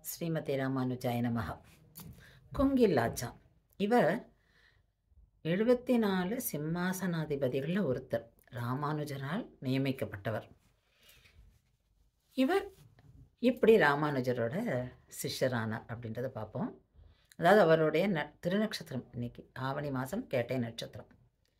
ஸ்ரீமதி ராமானுஜாய நமஹ குங்கில்லாச்சா இவர் எழுபத்தி நாலு சிம்மாசனாதிபதிகளில் ஒருத்தர் ராமானுஜரால் நியமிக்கப்பட்டவர் இவர் இப்படி ராமானுஜரோட சிஷ்யரானார் அப்படின்றத பார்ப்போம் அதாவது அவருடைய ந திருநட்சத்திரம் இன்னைக்கு ஆவணி மாதம் கேட்டை நட்சத்திரம்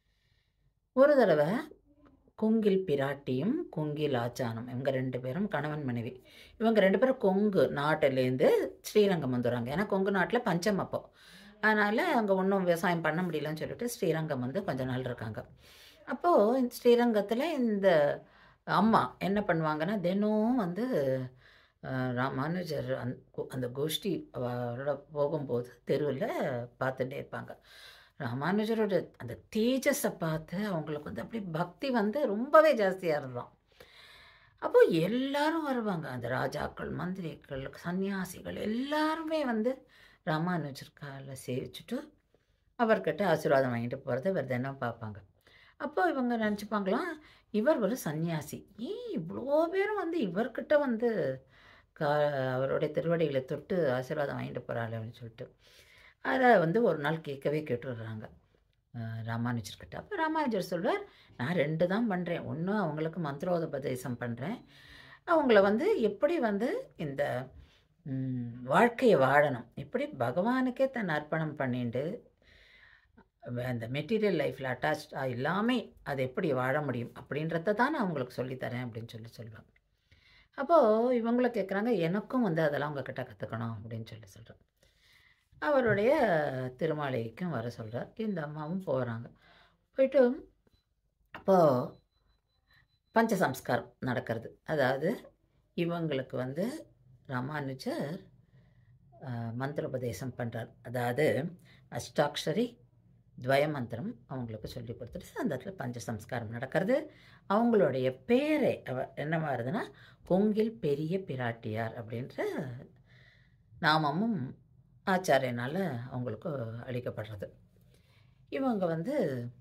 ஒரு தடவை கொங்கில் பிராட்டியும் கொங்கில் ஆச்சானம் இவங்க ரெண்டு பேரும் கணவன் மனைவி இவங்க ரெண்டு பேரும் கொங்கு நாட்டிலேருந்து ஸ்ரீரங்கம் வந்துடுறாங்க ஏன்னா கொங்கு நாட்டில் பஞ்சம் அப்போ அதனால் அங்கே ஒன்றும் விவசாயம் பண்ண முடியலன்னு சொல்லிட்டு ஸ்ரீரங்கம் வந்து கொஞ்ச நாள் இருக்காங்க அப்போது ஸ்ரீரங்கத்தில் இந்த அம்மா என்ன பண்ணுவாங்கன்னா தினம் வந்து அஹ், ராமானுஜர் அந் அந்த கோஷ்டி அவரோட போகும்போது தெருவில் பார்த்துட்டே இருப்பாங்க ராமானுஜரோட அந்த தேஜஸை பார்த்து அவங்களுக்கு வந்து அப்படி பக்தி வந்து ரொம்பவே ஜாஸ்தியாக இருந்தான் அப்போ எல்லாரும் வருவாங்க அந்த ராஜாக்கள் மந்திரிகள் சன்னியாசிகள் எல்லாருமே வந்து ராமானுஜர் காலில் சேவிச்சுட்டு அவர்கிட்ட ஆசீர்வாதம் வாங்கிட்டு போகிறத இவர் தினம் பார்ப்பாங்க அப்போ இவங்க நினச்சிப்பாங்களாம் இவர் ஒரு சன்னியாசி ஏன் இவ்வளோ பேரும் வந்து இவர்கிட்ட வந்து கா அவருடைய திருவடிகளை தொட்டு ஆசீர்வாதம் வாங்கிட்டு போகிறாள் அப்படின்னு சொல்லிட்டு அதை வந்து ஒரு நாள் கேட்கவே கேட்டுடுறாங்க அஹ் ராமானுஜர்கிட்ட அப்போ ராமானுஜர் சொல்றார் நான் ரெண்டு தான் பண்ணுறேன் ஒன்று அவங்களுக்கு மந்திரோபதேசம் பண்ணுறேன் அவங்கள வந்து எப்படி வந்து இந்த ம், வாழ்க்கையை வாழணும் எப்படி பகவானுக்கே தன் அர்ப்பணம் பண்ணிட்டு அந்த மெட்டீரியல் லைஃப்பில் அட்டாச் இல்லாமல் அதை எப்படி வாழ முடியும் அப்படின்றத தான் நான் அவங்களுக்கு சொல்லித்தரேன் அப்படின்னு சொல்லி சொல்லுவாங்க அப்போது இவங்களும் கேட்குறாங்க எனக்கும் வந்து அதெல்லாம் உங்ககிட்ட கற்றுக்கணும் அப்படின்னு சொல்லி சொல்கிறேன் அவருடைய திருமாலைக்கும் வர சொல்கிறார் இந்த அம்மாவும் போகிறாங்க போயிட்டு அப்போது பஞ்சசம்ஸ்காரம் நடக்கிறது அதாவது இவங்களுக்கு வந்து ராமானுஜர் அஹ், மந்திரோபதேசம் பண்ணுறார் அதாவது அஷ்டாக்ஷரி துவய மந்திரம் அவங்களுக்கு சொல்லி கொடுத்துட்டு அந்த இடத்துல பஞ்சசம்ஸ்காரம் நடக்கிறது அவங்களுடைய பேரே அவ என்ன வருதுன்னா கொங்கில் பெரிய பிராட்டியார் அப்படின்ற நாமமும் ஆச்சாரியனால் அவங்களுக்கு அளிக்கப்படுறது இவங்க வந்து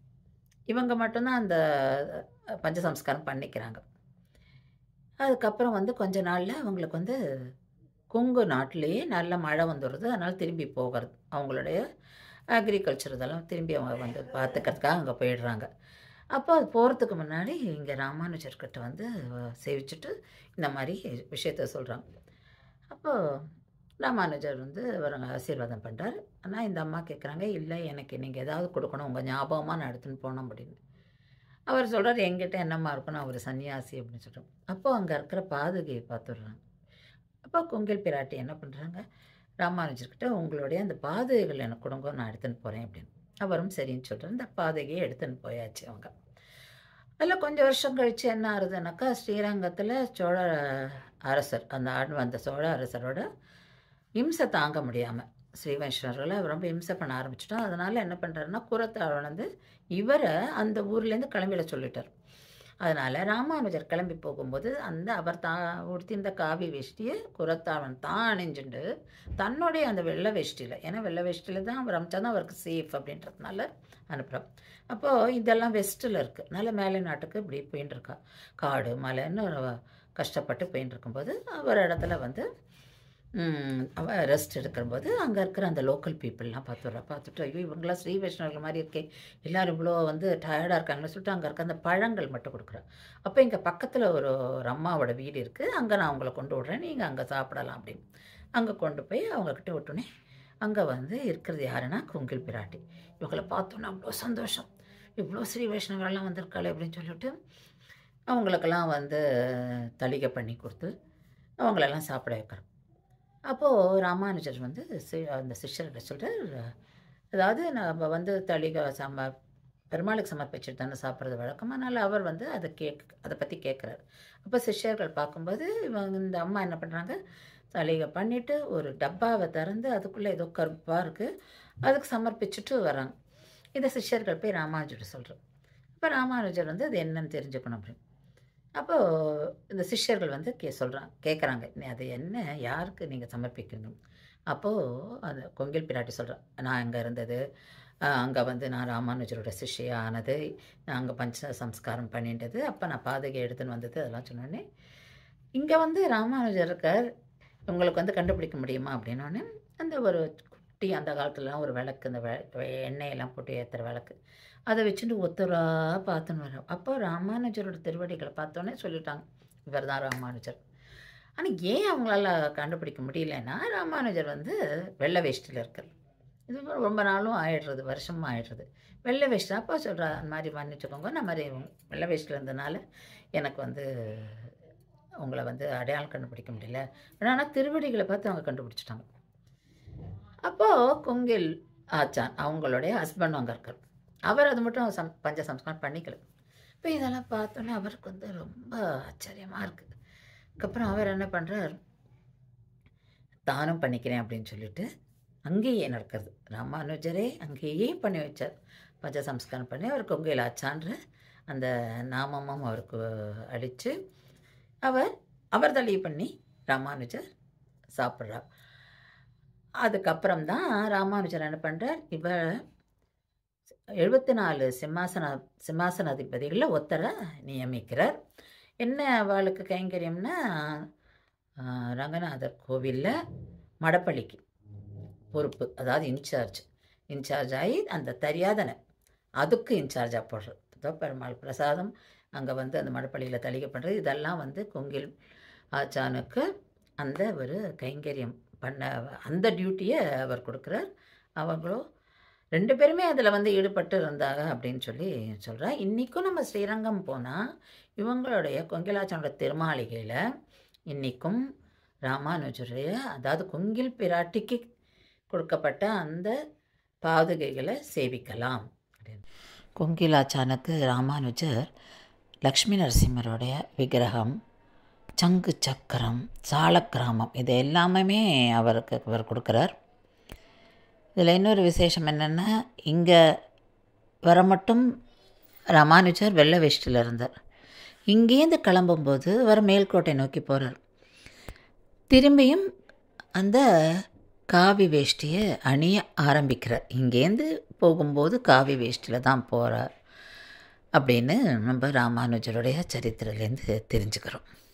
இவங்க மட்டும்தான் அந்த பஞ்சசம்ஸ்காரம் பண்ணிக்கிறாங்க அதுக்கப்புறம் வந்து கொஞ்ச நாளில் அவங்களுக்கு வந்து கொங்கு நாட்டிலேயே நல்ல மழை வந்துடுறது அதனால் திரும்பி போகிறது அவங்களுடைய அக்ரிகல்ச்சர் இதெல்லாம் திரும்பி அவங்க வந்து பார்த்துக்கிறதுக்காக அங்கே போயிடுறாங்க அப்போ அது போகிறதுக்கு முன்னாடி இங்கே ராமானுஜர்கிட்ட வந்து அஹ், சேவிச்சுட்டு இந்த மாதிரி விஷயத்த சொல்கிறாங்க அப்போது ராமானுஜர் வந்து அவருங்க ஆசீர்வாதம் பண்ணுறார் ஆனால் இந்த அம்மா கேட்குறாங்க இல்லை எனக்கு நீங்கள் ஏதாவது கொடுக்கணும் உங்கள் ஞாபகமாக நான் எடுத்துன்னு போனோம் அப்படின்னு அவர் சொல்கிறார் எங்கிட்ட என்னம்மா இருக்கணும் அவர் சன்னியாசி அப்படின்னு சொல்கிறோம் அப்போது அங்கே இருக்கிற பாதுகையை பார்த்துடுறாங்க அப்போ கொங்கில் பிராட்டி என்ன பண்ணுறாங்க ராமானுஜர்கிட்ட உங்களுடைய அந்த பாதுகைகள் எனக்கு கொடுங்க நான் எடுத்துன்னு போகிறேன் அப்படின்னு அவரும் சரின்னு சொல்கிறார் அந்த பாதுகையை எடுத்துன்னு போயாச்சு அவங்க அதில் கொஞ்சம் வருஷம் கழித்து என்ன ஆகுதுனாக்கா ஸ்ரீரங்கத்தில் சோழ அரசர் அந்த ஆண் அந்த சோழ அரசரோட இம்சை தாங்க முடியாமல் ஸ்ரீ வைஷ்ணவர்களை ரொம்ப இம்சை பண்ண ஆரம்பிச்சிட்டோம் அதனால் என்ன பண்ணுறாருன்னா குரத்தாழ்வன் வந்து இவரை அந்த ஊர்லேருந்து கிளம்பிட சொல்லிட்டார் அதனால் ராமானுஜர் கிளம்பி போகும்போது அந்த அவர் தா உடுத்திருந்த காவி வேஷ்டியை குரத்தாழ்வன் தான் அணிஞ்சுண்டு தன்னுடைய அந்த வெள்ளை வேஷ்டியில் ஏன்னா வெள்ளை வேஷ்டியில் தான் அவர் அமைச்சா தான் அவருக்கு சேஃப் அப்படின்றதுனால அனுப்புகிறோம் அப்போது இதெல்லாம் வெஸ்ட்டில் இருக்குது நல்ல மேலை நாட்டுக்கு இப்படி போயின்னு இருக்கா காடு மலைன்னு அவ கஷ்டப்பட்டு போயின்னு இருக்கும்போது அவர் இடத்துல வந்து ம், அவ ரெஸ்ட் எடுக்கும்போது அங்கே இருக்கிற அந்த லோக்கல் பீப்புளெலாம் பார்த்துட்றா பார்த்துட்டு ஐயோ இவங்களாம் ஸ்ரீ வைஷ்ணவர்கள் மாதிரி இருக்கே எல்லாரும் இவ்வளோ வந்து டயர்டாக இருக்காங்கன்னு சொல்லிட்டு அங்கே இருக்க அந்த பழங்கள் மட்டும் கொடுக்குறா அப்போ இங்கே பக்கத்தில் ஒரு ஒரு அம்மாவோட வீடு இருக்குது அங்கே நான் உங்களை கொண்டு விட்றேன் நீங்கள் அங்கே சாப்பிடலாம் அப்படின்னு அங்கே கொண்டு போய் அவங்கக்கிட்ட விட்டோன்னே அங்கே வந்து இருக்கிறது யாருன்னா குங்கில் பிராட்டி இவங்களை பார்த்தோன்னே அவ்வளோ சந்தோஷம் இவ்வளோ ஸ்ரீ வைஷ்ணவரெல்லாம் வந்திருக்காளே அப்படின்னு சொல்லிட்டு அவங்களுக்கெல்லாம் வந்து தளிகை பண்ணி கொடுத்து அவங்களெல்லாம் சாப்பிட வைக்கிறோம் அப்போது ராமானுஜர் வந்து சி- அந்த சிஷ்யர்கிட்ட சொல்கிறார் அதாவது நம்ம வந்து தளிகை சம பெருமாளுக்கு சமர்ப்பிச்சுட்டு தானே சாப்பிட்றது வழக்கம் அதனால் அவர் வந்து அதை கேக் அதை பற்றி கேட்குறாரு அப்போ சிஷ்யர்கள் பார்க்கும்போது இவங்க இந்த அம்மா என்ன பண்ணுறாங்க தளிகை பண்ணிவிட்டு ஒரு டப்பாவை திறந்து அதுக்குள்ளே ஏதோ கருப்பாக இருக்குது அதுக்கு சமர்ப்பிச்சுட்டு வராங்க இதை சிஷ்யர்கள் போய் ராமானுஜர் சொல்கிறோம் அப்போ ராமானுஜர் வந்து அது என்னன்னு தெரிஞ்சுக்கணும் அப்படின்னு அப்போது இந்த சிஷ்யர்கள் வந்து கே சொல்கிறாங்க கேட்குறாங்க அது என்ன யாருக்கு நீங்கள் சமர்ப்பிக்கணும் அப்போது அந்த கொங்கில் பிராட்டி சொல்கிறேன் நான் அங்கே இருந்தது அங்கே வந்து நான் ராமானுஜரோட சிஷ்யா ஆனது நான் அங்கே பஞ்ச சம்ஸ்காரம் பண்ணிட்டது அப்போ நான் பாதகை எடுத்துன்னு வந்தது அதெல்லாம் சொன்னோடனே இங்கே வந்து ராமானுஜர் இருக்கார் உங்களுக்கு வந்து கண்டுபிடிக்க முடியுமா அப்படின்னோடனே அந்த ஒரு குட்டி அந்த காலத்துலலாம் ஒரு விளக்கு இந்த வெ- வெ- எண்ணெயெல்லாம் போட்டு ஏற்றுற விளக்கு அதை வச்சுட்டு ஒத்தராக பார்த்துன்னு வரோம் அப்போ ராமானுஜரோட திருவடிகளை பார்த்தோன்னே சொல்லிட்டாங்க இவர் தான் ராமானுஜர் ஆனால் ஏன் அவங்களால கண்டுபிடிக்க முடியலன்னா ராமானுஜர் வந்து வெள்ளை வேஷ்டியில் இருக்கார் இது ரொம்ப நாளும் ஆயிடுறது வருஷமும் ஆயிடுறது வெள்ளை வேஷ்டி அப்போ சொல்கிறா அந்த மாதிரி மன்னிச்சுக்கோங்க நான் மாதிரி வெள்ளை வேஷ்டியில் இருந்தனால எனக்கு வந்து உங்களை வந்து அடையாளம் கண்டுபிடிக்க முடியல ஆனால் திருவடிகளை பார்த்து அவங்க கண்டுபிடிச்சிட்டாங்க அப்போது கொங்கில் ஆச்சான் அவங்களுடைய ஹஸ்பண்ட் அங்கே இருக்கார் அவர் அது மட்டும் சம் பஞ்ச சம்ஸ்காரம் பண்ணிக்கல இப்போ இதெல்லாம் பார்த்தோன்னே அவருக்கு வந்து ரொம்ப ஆச்சரியமாக இருக்குது அதுக்கப்புறம் அவர் என்ன பண்ணுறார் தானும் பண்ணிக்கிறேன் அப்படின்னு சொல்லிட்டு அங்கேயே நடக்கிறது ராமானுஜரே அங்கேயே பண்ணி வச்சார் பஞ்ச சம்ஸ்காரம் பண்ணி அவர் கொங்கையில் ஆச்சான்ற அந்த நாமமும் அவருக்கு அடித்து அவர் அவர் தள்ளி பண்ணி ராமானுஜர் சாப்பிட்றார் அதுக்கப்புறம் தான் ராமானுஜர் என்ன பண்ணுறார் இவர் எழுபத்தி நாலு சிம்மாசன சிம்மாசனாதிபதிகளில் ஒத்தரை நியமிக்கிறார் என்ன அவளுக்கு கைங்கரியம்னா ஆஹ், ரங்கநாதர் கோவிலில் மடப்பள்ளிக்கு பொறுப்பு அதாவது இன்சார்ஜ் இன்சார்ஜ் ஆகி அந்த தரியாதனை அதுக்கு இன்சார்ஜாக போடுறது இதோ பெருமாள் பிரசாதம் அங்கே வந்து அந்த மடப்பள்ளியில் தளிகை பண்ணுறது இதெல்லாம் வந்து கொங்கில் ஆச்சானுக்கு அந்த ஒரு கைங்கரியம் பண்ண அந்த டியூட்டியை அவர் கொடுக்குறார் அவங்களோ ரெண்டு பேருமே அதில் வந்து ஈடுபட்டு இருந்தாங்க அப்படின்னு சொல்லி சொல்கிறா இன்றைக்கும் நம்ம ஸ்ரீரங்கம் போனால் இவங்களுடைய கொங்கிலாச்சனோட திருமாளிகையில் இன்றைக்கும் ராமானுஜருடைய அதாவது கொங்கில் பிராட்டிக்கு கொடுக்கப்பட்ட அந்த பாதுகைகளை சேவிக்கலாம் அப்படின்னு கொங்கிலாச்சானுக்கு ராமானுஜர் லக்ஷ்மி நரசிம்மருடைய விக்கிரகம் சங்கு சக்கரம் சாலக்கிராமம் இது எல்லாமே அவருக்கு அவர் கொடுக்குறார் இதில் இன்னொரு விசேஷம் என்னென்னா இங்கே வர மட்டும் ராமானுஜர் வெள்ளை வேஷ்டியில் இருந்தார் இங்கேருந்து கிளம்பும்போது அவர் மேல்கோட்டை நோக்கி போகிறார் திரும்பியும் அந்த காவி வேஷ்டியை அணிய ஆரம்பிக்கிறார் இங்கேருந்து போகும்போது காவி வேஷ்டியில் தான் போகிறார் அப்படின்னு நம்ம ராமானுஜருடைய சரித்திரலேருந்து தெரிஞ்சுக்கிறோம்